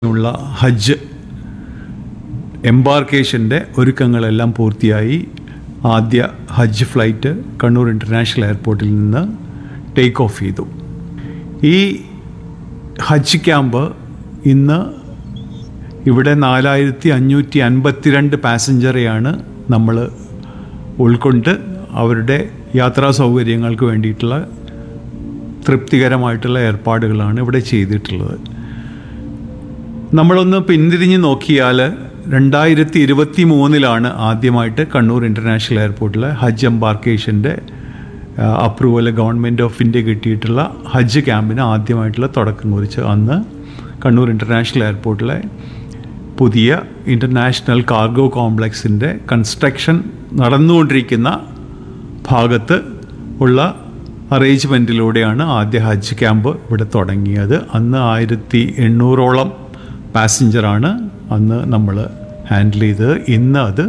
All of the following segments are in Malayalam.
ഉള്ള ഹജ്ജ് എംബാർക്കേഷൻ്റെ ഒരുക്കങ്ങളെല്ലാം പൂർത്തിയായി ആദ്യ ഹജ്ജ് ഫ്ലൈറ്റ് കണ്ണൂർ ഇൻ്റർനാഷണൽ എയർപോർട്ടിൽ നിന്ന് ടേക്ക് ഓഫ് ചെയ്തു ഈ ഹജ്ജ് ക്യാമ്പ് ഇന്ന് ഇവിടെ നാലായിരത്തി അഞ്ഞൂറ്റി അൻപത്തിരണ്ട് പാസഞ്ചറെയാണ് നമ്മൾ ഉൾക്കൊണ്ട് അവരുടെ യാത്രാ സൗകര്യങ്ങൾക്ക് വേണ്ടിയിട്ടുള്ള തൃപ്തികരമായിട്ടുള്ള ഏർപ്പാടുകളാണ് ഇവിടെ ചെയ്തിട്ടുള്ളത് നമ്മളൊന്ന് പിന്തിരിഞ്ഞ് നോക്കിയാൽ രണ്ടായിരത്തി ഇരുപത്തി മൂന്നിലാണ് ആദ്യമായിട്ട് കണ്ണൂർ ഇൻ്റർനാഷണൽ എയർപോർട്ടിൽ ഹജ്ജ് എംബാർക്കേഷൻ്റെ അപ്രൂവൽ ഗവൺമെൻറ് ഓഫ് ഇന്ത്യ കിട്ടിയിട്ടുള്ള ഹജ്ജ് ക്യാമ്പിന് ആദ്യമായിട്ടുള്ള തുടക്കം കുറിച്ച് അന്ന് കണ്ണൂർ ഇൻ്റർനാഷണൽ എയർപോർട്ടിലെ പുതിയ ഇൻ്റർനാഷണൽ കാർഗോ കോംപ്ലക്സിൻ്റെ കൺസ്ട്രക്ഷൻ നടന്നുകൊണ്ടിരിക്കുന്ന ഭാഗത്ത് ഉള്ള അറേഞ്ച്മെൻറ്റിലൂടെയാണ് ആദ്യ ഹജ്ജ് ക്യാമ്പ് ഇവിടെ തുടങ്ങിയത് അന്ന് ആയിരത്തി എണ്ണൂറോളം പാസഞ്ചറാണ് അന്ന് നമ്മൾ ഹാൻഡിൽ ചെയ്തത് ഇന്ന് അത്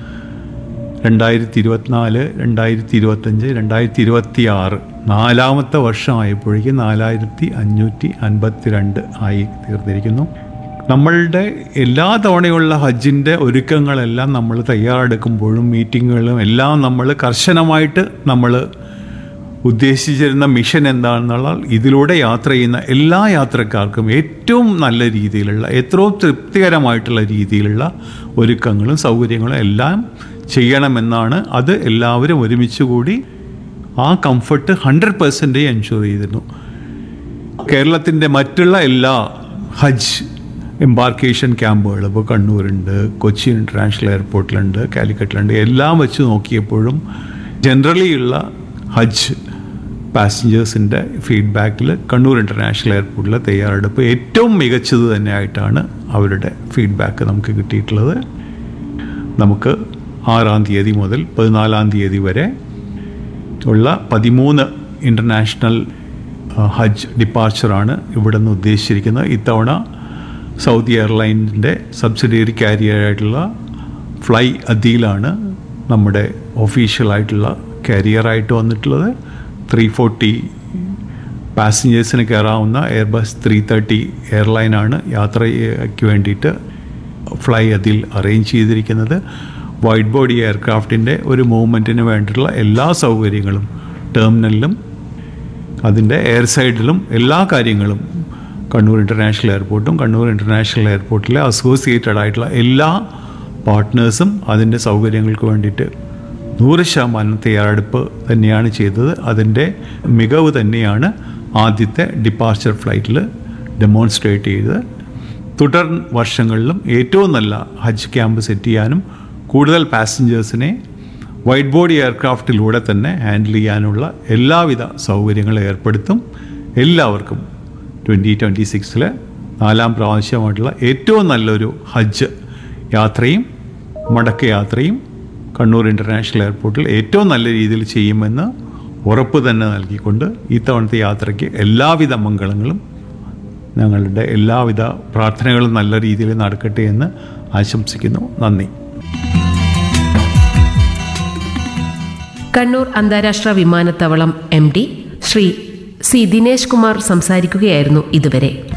രണ്ടായിരത്തി ഇരുപത്തിനാല് രണ്ടായിരത്തി ഇരുപത്തഞ്ച് രണ്ടായിരത്തി ഇരുപത്തി ആറ് നാലാമത്തെ വർഷമായപ്പോഴേക്കും നാലായിരത്തി അഞ്ഞൂറ്റി അൻപത്തിരണ്ട് ആയി തീർന്നിരിക്കുന്നു നമ്മളുടെ എല്ലാ തവണയുള്ള ഹജ്ജിൻ്റെ ഒരുക്കങ്ങളെല്ലാം നമ്മൾ തയ്യാറെടുക്കുമ്പോഴും മീറ്റിങ്ങുകളും എല്ലാം നമ്മൾ കർശനമായിട്ട് നമ്മൾ ഉദ്ദേശിച്ചിരുന്ന മിഷൻ എന്താണെന്നുള്ള ഇതിലൂടെ യാത്ര ചെയ്യുന്ന എല്ലാ യാത്രക്കാർക്കും ഏറ്റവും നല്ല രീതിയിലുള്ള എത്രയും തൃപ്തികരമായിട്ടുള്ള രീതിയിലുള്ള ഒരുക്കങ്ങളും സൗകര്യങ്ങളും എല്ലാം ചെയ്യണമെന്നാണ് അത് എല്ലാവരും ഒരുമിച്ച് കൂടി ആ കംഫർട്ട് ഹൺഡ്രഡ് പെർസെൻറ്റേജ് എൻഷുർ ചെയ്തിരുന്നു കേരളത്തിൻ്റെ മറ്റുള്ള എല്ലാ ഹജ്ജ് എംബാർക്കേഷൻ ക്യാമ്പുകൾ ഇപ്പോൾ കണ്ണൂരുണ്ട് കൊച്ചി ഇൻ്റർനാഷണൽ എയർപോർട്ടിലുണ്ട് കാലിക്കറ്റിലുണ്ട് എല്ലാം വെച്ച് നോക്കിയപ്പോഴും ജനറലി ഉള്ള ഹജ്ജ് പാസഞ്ചേഴ്സിൻ്റെ ഫീഡ്ബാക്കിൽ കണ്ണൂർ ഇൻ്റർനാഷണൽ എയർപോർട്ടിലെ തയ്യാറെടുപ്പ് ഏറ്റവും മികച്ചത് തന്നെയായിട്ടാണ് അവരുടെ ഫീഡ്ബാക്ക് നമുക്ക് കിട്ടിയിട്ടുള്ളത് നമുക്ക് ആറാം തീയതി മുതൽ പതിനാലാം തീയതി വരെ ഉള്ള പതിമൂന്ന് ഇൻ്റർനാഷണൽ ഹജ്ജ് ഡിപ്പാർച്ചറാണ് ഇവിടെ നിന്ന് ഉദ്ദേശിച്ചിരിക്കുന്നത് ഇത്തവണ സൗദി എയർലൈൻസിൻ്റെ സബ്സിഡിയറി കാരിയറായിട്ടുള്ള ഫ്ലൈ അദീലാണ് നമ്മുടെ ഒഫീഷ്യലായിട്ടുള്ള കാരിയറായിട്ട് വന്നിട്ടുള്ളത് ത്രീ ഫോർട്ടി പാസഞ്ചേഴ്സിന് കയറാവുന്ന എയർബസ് ത്രീ തേർട്ടി എയർലൈനാണ് യാത്രയ്ക്ക് വേണ്ടിയിട്ട് ഫ്ലൈ അതിൽ അറേഞ്ച് ചെയ്തിരിക്കുന്നത് വൈറ്റ് ബോഡി എയർക്രാഫ്റ്റിൻ്റെ ഒരു മൂവ്മെൻറ്റിന് വേണ്ടിയിട്ടുള്ള എല്ലാ സൗകര്യങ്ങളും ടെർമിനലിലും അതിൻ്റെ എയർ സൈഡിലും എല്ലാ കാര്യങ്ങളും കണ്ണൂർ ഇൻ്റർനാഷണൽ എയർപോർട്ടും കണ്ണൂർ ഇൻ്റർനാഷണൽ എയർപോർട്ടിലെ അസോസിയേറ്റഡ് ആയിട്ടുള്ള എല്ലാ പാർട്ട്നേഴ്സും അതിൻ്റെ സൗകര്യങ്ങൾക്ക് വേണ്ടിയിട്ട് നൂറ് ശതമാനം തയ്യാറെടുപ്പ് തന്നെയാണ് ചെയ്തത് അതിൻ്റെ മികവ് തന്നെയാണ് ആദ്യത്തെ ഡിപ്പാർച്ചർ ഫ്ലൈറ്റിൽ ഡെമോൺസ്ട്രേറ്റ് ചെയ്തത് തുടർ വർഷങ്ങളിലും ഏറ്റവും നല്ല ഹജ്ജ് ക്യാമ്പ് സെറ്റ് ചെയ്യാനും കൂടുതൽ പാസഞ്ചേഴ്സിനെ വൈറ്റ് ബോഡി എയർക്രാഫ്റ്റിലൂടെ തന്നെ ഹാൻഡിൽ ചെയ്യാനുള്ള എല്ലാവിധ സൗകര്യങ്ങളും ഏർപ്പെടുത്തും എല്ലാവർക്കും ട്വൻറ്റി ട്വൻറ്റി സിക്സിലെ നാലാം പ്രാവശ്യമായിട്ടുള്ള ഏറ്റവും നല്ലൊരു ഹജ്ജ് യാത്രയും മടക്ക യാത്രയും കണ്ണൂർ ഇൻ്റർനാഷണൽ എയർപോർട്ടിൽ ഏറ്റവും നല്ല രീതിയിൽ ചെയ്യുമെന്ന് ഉറപ്പ് തന്നെ നൽകിക്കൊണ്ട് ഇത്തവണത്തെ യാത്രയ്ക്ക് എല്ലാവിധ മംഗളങ്ങളും ഞങ്ങളുടെ എല്ലാവിധ പ്രാർത്ഥനകളും നല്ല രീതിയിൽ നടക്കട്ടെ എന്ന് ആശംസിക്കുന്നു നന്ദി കണ്ണൂർ അന്താരാഷ്ട്ര വിമാനത്താവളം M D Shri C Dinesh Kumar സംസാരിക്കുകയായിരുന്നു ഇതുവരെ